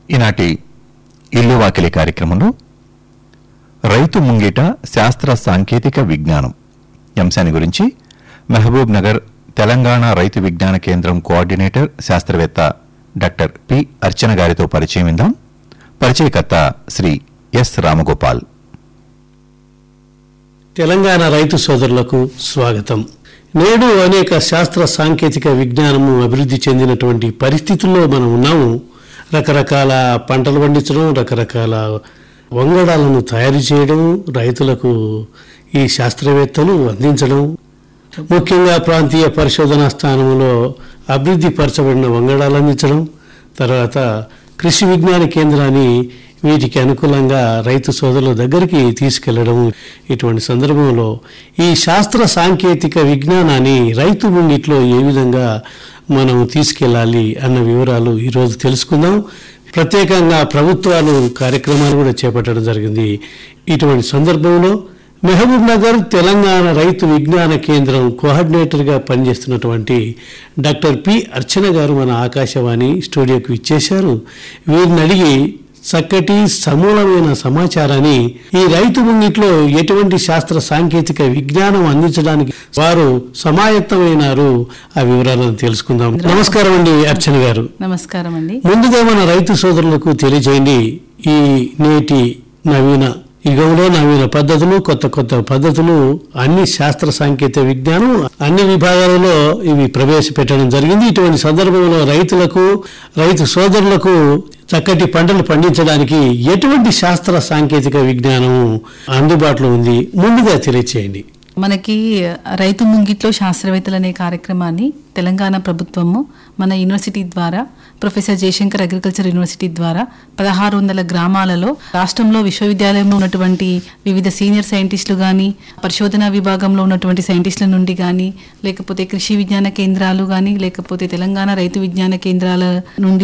ఈనాటి ఇల్లు వాకిలి కార్యక్రమంలో రైతు ముంగిట శాస్త్ర సాంకేతిక విజ్ఞానం ఈ అంశాన్ని గురించి మహబూబ్ నగర్ తెలంగాణ రైతు విజ్ఞాన కేంద్రం కోఆర్డినేటర్ శాస్త్రవేత్త డాక్టర్ పి అర్చన గారితో పరిచయం ఇందాం పరిచయకర్త శ్రీ ఎస్ రామగోపాల్ తెలంగాణ రైతు సోదరులకు స్వాగతం నేడు అనేక శాస్త్ర సాంకేతిక విజ్ఞానము అభివృద్ధి చెందినటువంటి పరిస్థితుల్లో మనం ఉన్నాము రకరకాల పంటలు పండించడం రకరకాల వంగడాలను తయారు చేయడం రైతులకు ఈ శాస్త్రవేత్తలు అందించడం ముఖ్యంగా ప్రాంతీయ పరిశోధనా స్థానంలో అభివృద్ధి పరచబడిన వంగడాలు అందించడం తర్వాత కృషి విజ్ఞాన కేంద్రాన్ని వీటికి అనుకూలంగా రైతు సోదరుల దగ్గరికి తీసుకెళ్లడం ఇటువంటి సందర్భంలో ఈ శాస్త్ర సాంకేతిక విజ్ఞానాన్ని రైతు ముంగిట్లో ఏ విధంగా మనం తీసుకెళ్ళాలి అన్న వివరాలు ఈరోజు తెలుసుకుందాం ప్రత్యేకంగా ప్రభుత్వాలు కార్యక్రమాలు కూడా చేపట్టడం జరిగింది ఇటువంటి సందర్భంలో మహబూబ్ నగర్ తెలంగాణ రైతు విజ్ఞాన కేంద్రం కోఆర్డినేటర్గా పనిచేస్తున్నటువంటి డాక్టర్ పి అర్చన గారు మన ఆకాశవాణి స్టూడియోకి ఇచ్చేశారు వీరిని అడిగి చక్కటి సమూలమైన సమాచారాన్ని ఈ రైతు ముంగిట్లో ఎటువంటి శాస్త్ర సాంకేతిక విజ్ఞానం అందించడానికి వారు సమాయత్తమైనారు ఆ వివరాలను తెలుసుకుందాం నమస్కారం అండి అర్చన గారు నమస్కారం అండి ముందుగా మన రైతు సోదరులకు తెలియజేయండి ఈ నేటి నవీన యుగంలో నవీన పద్ధతులు కొత్త కొత్త పద్ధతులు అన్ని శాస్త్ర సాంకేతిక విజ్ఞానం అన్ని విభాగాలలో ఇవి ప్రవేశపెట్టడం జరిగింది ఇటువంటి సందర్భంలో రైతులకు రైతు సోదరులకు చక్కటి పంటలు పండించడానికి ఎటువంటి శాస్త్ర సాంకేతిక విజ్ఞానం అందుబాటులో ఉంది ముందుగా తెలియచేయండి మనకి రైతు ముంగిట్లో శాస్త్రవేత్తలు అనే కార్యక్రమాన్ని తెలంగాణ ప్రభుత్వము మన యూనివర్సిటీ ద్వారా ప్రొఫెసర్ జయశంకర్ అగ్రికల్చర్ యూనివర్సిటీ ద్వారా పదహారు వందల గ్రామాలలో రాష్ట్రంలో విశ్వవిద్యాలయంలో ఉన్నటువంటి వివిధ సీనియర్ సైంటిస్టులు కానీ పరిశోధనా విభాగంలో ఉన్నటువంటి సైంటిస్టుల నుండి కానీ లేకపోతే కృషి విజ్ఞాన కేంద్రాలు కానీ లేకపోతే తెలంగాణ రైతు విజ్ఞాన కేంద్రాల నుండి